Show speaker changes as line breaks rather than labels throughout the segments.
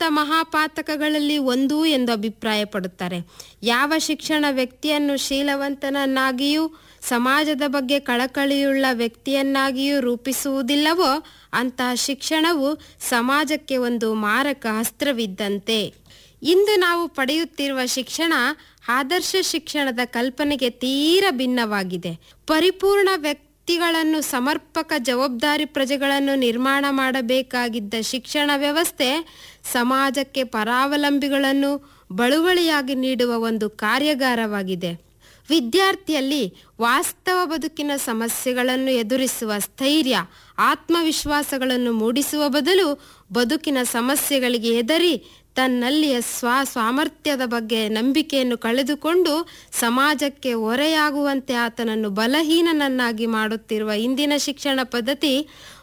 ಸಪ್ತ ಮಹಾಪಾತಕಗಳಲ್ಲಿ ಒಂದು ಎಂದು ಅಭಿಪ್ರಾಯಪಡುತ್ತಾರೆ ಯಾವ ಶಿಕ್ಷಣ ವ್ಯಕ್ತಿಯನ್ನು ಶೀಲವಂತನನ್ನಾಗಿಯೂ ಸಮಾಜದ ಬಗ್ಗೆ ಕಳಕಳಿಯುಳ್ಳ ವ್ಯಕ್ತಿಯನ್ನಾಗಿಯೂ ರೂಪಿಸುವುದಿಲ್ಲವೋ ಅಂತಹ ಶಿಕ್ಷಣವು ಸಮಾಜಕ್ಕೆ ಒಂದು ಮಾರಕ ಅಸ್ತ್ರವಿದ್ದಂತೆ ಇಂದು ನಾವು ಪಡೆಯುತ್ತಿರುವ ಶಿಕ್ಷಣ ಆದರ್ಶ ಶಿಕ್ಷಣದ ಕಲ್ಪನೆಗೆ ತೀರ ಭಿನ್ನವಾಗಿದೆ ಪರಿಪೂರ್ಣ ವ್ಯಕ್ತಿಗಳನ್ನು ಸಮರ್ಪಕ ಜವಾಬ್ದಾರಿ ಪ್ರಜೆಗಳನ್ನು ನಿರ್ಮಾಣ ಮಾಡಬೇಕಾಗಿದ್ದ ಶಿಕ್ಷಣ ವ್ಯವಸ್ಥೆ ಸಮಾಜಕ್ಕೆ ಪರಾವಲಂಬಿಗಳನ್ನು ಬಳುವಳಿಯಾಗಿ ನೀಡುವ ಒಂದು ಕಾರ್ಯಾಗಾರವಾಗಿದೆ ವಿದ್ಯಾರ್ಥಿಯಲ್ಲಿ ವಾಸ್ತವ ಬದುಕಿನ ಸಮಸ್ಯೆಗಳನ್ನು ಎದುರಿಸುವ ಸ್ಥೈರ್ಯ ಆತ್ಮವಿಶ್ವಾಸಗಳನ್ನು ಮೂಡಿಸುವ ಬದಲು ಬದುಕಿನ ಸಮಸ್ಯೆಗಳಿಗೆ ಎದರಿ ತನ್ನಲ್ಲಿಯ ಸ್ವ ಸಾಮರ್ಥ್ಯದ ಬಗ್ಗೆ ನಂಬಿಕೆಯನ್ನು ಕಳೆದುಕೊಂಡು ಸಮಾಜಕ್ಕೆ ಹೊರೆಯಾಗುವಂತೆ ಆತನನ್ನು ಬಲಹೀನನನ್ನಾಗಿ ಮಾಡುತ್ತಿರುವ ಇಂದಿನ ಶಿಕ್ಷಣ ಪದ್ಧತಿ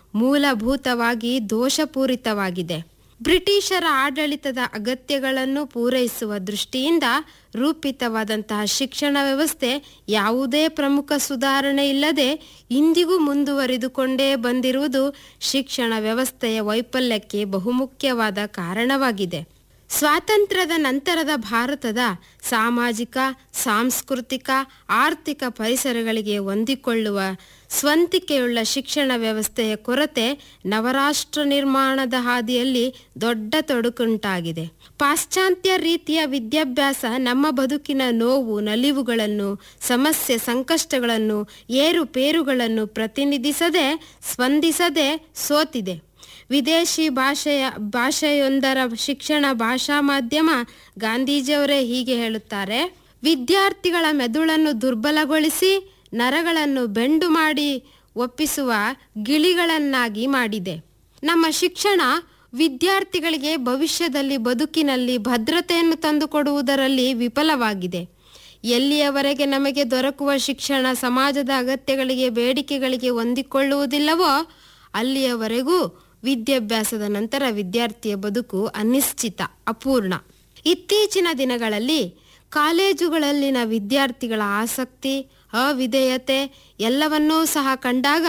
ಮೂಲಭೂತವಾಗಿ ದೋಷಪೂರಿತವಾಗಿದೆ ಬ್ರಿಟಿಷರ ಆಡಳಿತದ ಅಗತ್ಯಗಳನ್ನು ಪೂರೈಸುವ ದೃಷ್ಟಿಯಿಂದ ರೂಪಿತವಾದಂತಹ ಶಿಕ್ಷಣ ವ್ಯವಸ್ಥೆ ಯಾವುದೇ ಪ್ರಮುಖ ಸುಧಾರಣೆ ಇಲ್ಲದೆ ಇಂದಿಗೂ ಮುಂದುವರಿದುಕೊಂಡೇ ಬಂದಿರುವುದು ಶಿಕ್ಷಣ ವ್ಯವಸ್ಥೆಯ ವೈಫಲ್ಯಕ್ಕೆ ಬಹುಮುಖ್ಯವಾದ ಕಾರಣವಾಗಿದೆ ಸ್ವಾತಂತ್ರ್ಯದ ನಂತರದ ಭಾರತದ ಸಾಮಾಜಿಕ ಸಾಂಸ್ಕೃತಿಕ ಆರ್ಥಿಕ ಪರಿಸರಗಳಿಗೆ ಹೊಂದಿಕೊಳ್ಳುವ ಸ್ವಂತಿಕೆಯುಳ್ಳ ಶಿಕ್ಷಣ ವ್ಯವಸ್ಥೆಯ ಕೊರತೆ ನವರಾಷ್ಟ್ರ ನಿರ್ಮಾಣದ ಹಾದಿಯಲ್ಲಿ ದೊಡ್ಡ ತೊಡಕುಂಟಾಗಿದೆ ಪಾಶ್ಚಾತ್ಯ ರೀತಿಯ ವಿದ್ಯಾಭ್ಯಾಸ ನಮ್ಮ ಬದುಕಿನ ನೋವು ನಲಿವುಗಳನ್ನು ಸಮಸ್ಯೆ ಸಂಕಷ್ಟಗಳನ್ನು ಏರುಪೇರುಗಳನ್ನು ಪ್ರತಿನಿಧಿಸದೆ ಸ್ಪಂದಿಸದೆ ಸೋತಿದೆ ವಿದೇಶಿ ಭಾಷೆಯ ಭಾಷೆಯೊಂದರ ಶಿಕ್ಷಣ ಭಾಷಾ ಮಾಧ್ಯಮ ಗಾಂಧೀಜಿಯವರೇ ಹೀಗೆ ಹೇಳುತ್ತಾರೆ ವಿದ್ಯಾರ್ಥಿಗಳ ಮೆದುಳನ್ನು ದುರ್ಬಲಗೊಳಿಸಿ ನರಗಳನ್ನು ಬೆಂಡು ಮಾಡಿ ಒಪ್ಪಿಸುವ ಗಿಳಿಗಳನ್ನಾಗಿ ಮಾಡಿದೆ ನಮ್ಮ ಶಿಕ್ಷಣ ವಿದ್ಯಾರ್ಥಿಗಳಿಗೆ ಭವಿಷ್ಯದಲ್ಲಿ ಬದುಕಿನಲ್ಲಿ ಭದ್ರತೆಯನ್ನು ತಂದುಕೊಡುವುದರಲ್ಲಿ ವಿಫಲವಾಗಿದೆ ಎಲ್ಲಿಯವರೆಗೆ ನಮಗೆ ದೊರಕುವ ಶಿಕ್ಷಣ ಸಮಾಜದ ಅಗತ್ಯಗಳಿಗೆ ಬೇಡಿಕೆಗಳಿಗೆ ಹೊಂದಿಕೊಳ್ಳುವುದಿಲ್ಲವೋ ಅಲ್ಲಿಯವರೆಗೂ ವಿದ್ಯಾಭ್ಯಾಸದ ನಂತರ ವಿದ್ಯಾರ್ಥಿಯ ಬದುಕು ಅನಿಶ್ಚಿತ ಅಪೂರ್ಣ ಇತ್ತೀಚಿನ ದಿನಗಳಲ್ಲಿ ಕಾಲೇಜುಗಳಲ್ಲಿನ ವಿದ್ಯಾರ್ಥಿಗಳ ಆಸಕ್ತಿ ಅವಿಧೇಯತೆ ಎಲ್ಲವನ್ನೂ ಸಹ ಕಂಡಾಗ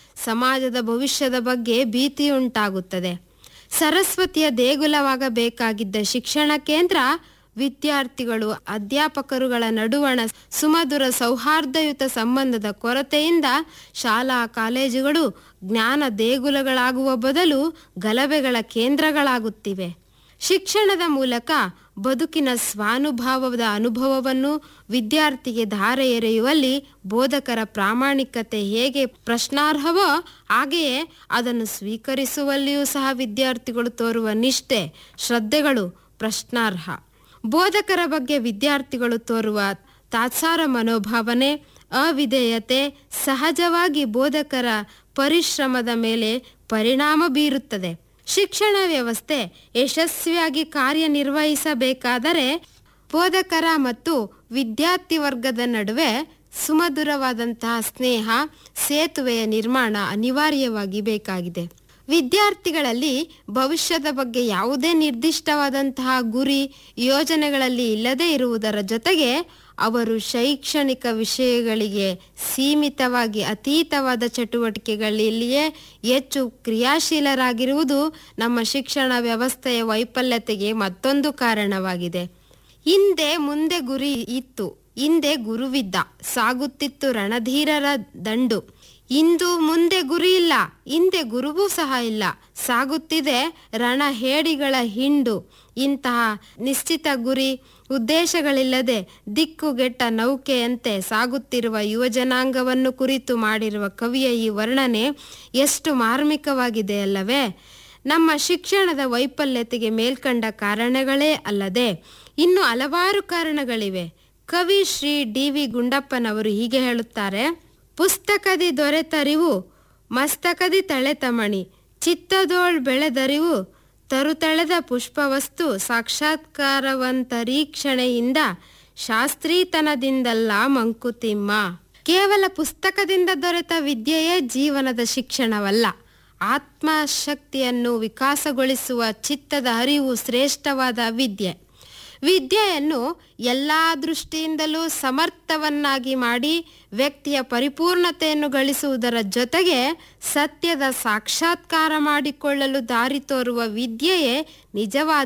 ಸಮಾಜದ ಭವಿಷ್ಯದ ಬಗ್ಗೆ ಭೀತಿಯುಂಟಾಗುತ್ತದೆ ಸರಸ್ವತಿಯ ದೇಗುಲವಾಗಬೇಕಾಗಿದ್ದ ಶಿಕ್ಷಣ ಕೇಂದ್ರ ವಿದ್ಯಾರ್ಥಿಗಳು ಅಧ್ಯಾಪಕರುಗಳ ನಡುವಣ ಸುಮಧುರ ಸೌಹಾರ್ದಯುತ ಸಂಬಂಧದ ಕೊರತೆಯಿಂದ ಶಾಲಾ ಕಾಲೇಜುಗಳು ಜ್ಞಾನ ದೇಗುಲಗಳಾಗುವ ಬದಲು ಗಲಭೆಗಳ ಕೇಂದ್ರಗಳಾಗುತ್ತಿವೆ ಶಿಕ್ಷಣದ ಮೂಲಕ ಬದುಕಿನ ಸ್ವಾನುಭಾವದ ಅನುಭವವನ್ನು ವಿದ್ಯಾರ್ಥಿಗೆ ಧಾರೆ ಎರೆಯುವಲ್ಲಿ ಬೋಧಕರ ಪ್ರಾಮಾಣಿಕತೆ ಹೇಗೆ ಪ್ರಶ್ನಾರ್ಹವೋ ಹಾಗೆಯೇ ಅದನ್ನು ಸ್ವೀಕರಿಸುವಲ್ಲಿಯೂ ಸಹ ವಿದ್ಯಾರ್ಥಿಗಳು ತೋರುವ ನಿಷ್ಠೆ ಶ್ರದ್ಧೆಗಳು ಪ್ರಶ್ನಾರ್ಹ ಬೋಧಕರ ಬಗ್ಗೆ ವಿದ್ಯಾರ್ಥಿಗಳು ತೋರುವ ತಾತ್ಸಾರ ಮನೋಭಾವನೆ ಅವಿಧೇಯತೆ ಸಹಜವಾಗಿ ಬೋಧಕರ ಪರಿಶ್ರಮದ ಮೇಲೆ ಪರಿಣಾಮ ಬೀರುತ್ತದೆ ಶಿಕ್ಷಣ ವ್ಯವಸ್ಥೆ ಯಶಸ್ವಿಯಾಗಿ ಕಾರ್ಯನಿರ್ವಹಿಸಬೇಕಾದರೆ ಬೋಧಕರ ಮತ್ತು ವಿದ್ಯಾರ್ಥಿ ವರ್ಗದ ನಡುವೆ ಸುಮಧುರವಾದಂತಹ ಸ್ನೇಹ ಸೇತುವೆಯ ನಿರ್ಮಾಣ ಅನಿವಾರ್ಯವಾಗಿ ಬೇಕಾಗಿದೆ ವಿದ್ಯಾರ್ಥಿಗಳಲ್ಲಿ ಭವಿಷ್ಯದ ಬಗ್ಗೆ ಯಾವುದೇ ನಿರ್ದಿಷ್ಟವಾದಂತಹ ಗುರಿ ಯೋಜನೆಗಳಲ್ಲಿ ಇಲ್ಲದೇ ಇರುವುದರ ಜೊತೆಗೆ ಅವರು ಶೈಕ್ಷಣಿಕ ವಿಷಯಗಳಿಗೆ ಸೀಮಿತವಾಗಿ ಅತೀತವಾದ ಚಟುವಟಿಕೆಗಳಲ್ಲಿಯೇ ಹೆಚ್ಚು ಕ್ರಿಯಾಶೀಲರಾಗಿರುವುದು ನಮ್ಮ ಶಿಕ್ಷಣ ವ್ಯವಸ್ಥೆಯ ವೈಫಲ್ಯತೆಗೆ ಮತ್ತೊಂದು ಕಾರಣವಾಗಿದೆ ಹಿಂದೆ ಮುಂದೆ ಗುರಿ ಇತ್ತು ಹಿಂದೆ ಗುರುವಿದ್ದ ಸಾಗುತ್ತಿತ್ತು ರಣಧೀರರ ದಂಡು ಇಂದು ಮುಂದೆ ಗುರಿ ಇಲ್ಲ ಹಿಂದೆ ಗುರುವೂ ಸಹ ಇಲ್ಲ ಸಾಗುತ್ತಿದೆ ರಣ ಹೇಡಿಗಳ ಹಿಂಡು ಇಂತಹ ನಿಶ್ಚಿತ ಗುರಿ ಉದ್ದೇಶಗಳಿಲ್ಲದೆ ದಿಕ್ಕುಗೆಟ್ಟ ನೌಕೆಯಂತೆ ಸಾಗುತ್ತಿರುವ ಯುವಜನಾಂಗವನ್ನು ಕುರಿತು ಮಾಡಿರುವ ಕವಿಯ ಈ ವರ್ಣನೆ ಎಷ್ಟು ಮಾರ್ಮಿಕವಾಗಿದೆ ಅಲ್ಲವೇ ನಮ್ಮ ಶಿಕ್ಷಣದ ವೈಫಲ್ಯತೆಗೆ ಮೇಲ್ಕಂಡ ಕಾರಣಗಳೇ ಅಲ್ಲದೆ ಇನ್ನು ಹಲವಾರು ಕಾರಣಗಳಿವೆ ಕವಿ ಶ್ರೀ ಡಿ ವಿ ಗುಂಡಪ್ಪನವರು ಹೀಗೆ ಹೇಳುತ್ತಾರೆ ಪುಸ್ತಕದಿ ದೊರೆತರಿವು ಮಸ್ತಕದಿ ತಳೆತಮಣಿ ಚಿತ್ತದೋಳ್ ಬೆಳೆದರಿವು ತರುತಳೆದ ಪುಷ್ಪವಸ್ತು ಸಾಕ್ಷಾತ್ಕಾರವಂತರೀಕ್ಷಣೆಯಿಂದ ಶಾಸ್ತ್ರೀತನದಿಂದಲ್ಲ ಮಂಕುತಿಮ್ಮ ಕೇವಲ ಪುಸ್ತಕದಿಂದ ದೊರೆತ ವಿದ್ಯೆಯೇ ಜೀವನದ ಶಿಕ್ಷಣವಲ್ಲ ಆತ್ಮಶಕ್ತಿಯನ್ನು ವಿಕಾಸಗೊಳಿಸುವ ಚಿತ್ತದ ಅರಿವು ಶ್ರೇಷ್ಠವಾದ ವಿದ್ಯೆ ವಿದ್ಯೆಯನ್ನು ಎಲ್ಲ ದೃಷ್ಟಿಯಿಂದಲೂ ಸಮರ್ಥವನ್ನಾಗಿ ಮಾಡಿ ವ್ಯಕ್ತಿಯ ಪರಿಪೂರ್ಣತೆಯನ್ನು ಗಳಿಸುವುದರ ಜೊತೆಗೆ ಸತ್ಯದ ಸಾಕ್ಷಾತ್ಕಾರ ಮಾಡಿಕೊಳ್ಳಲು ದಾರಿ ತೋರುವ ವಿದ್ಯೆಯೇ ನಿಜವಾದ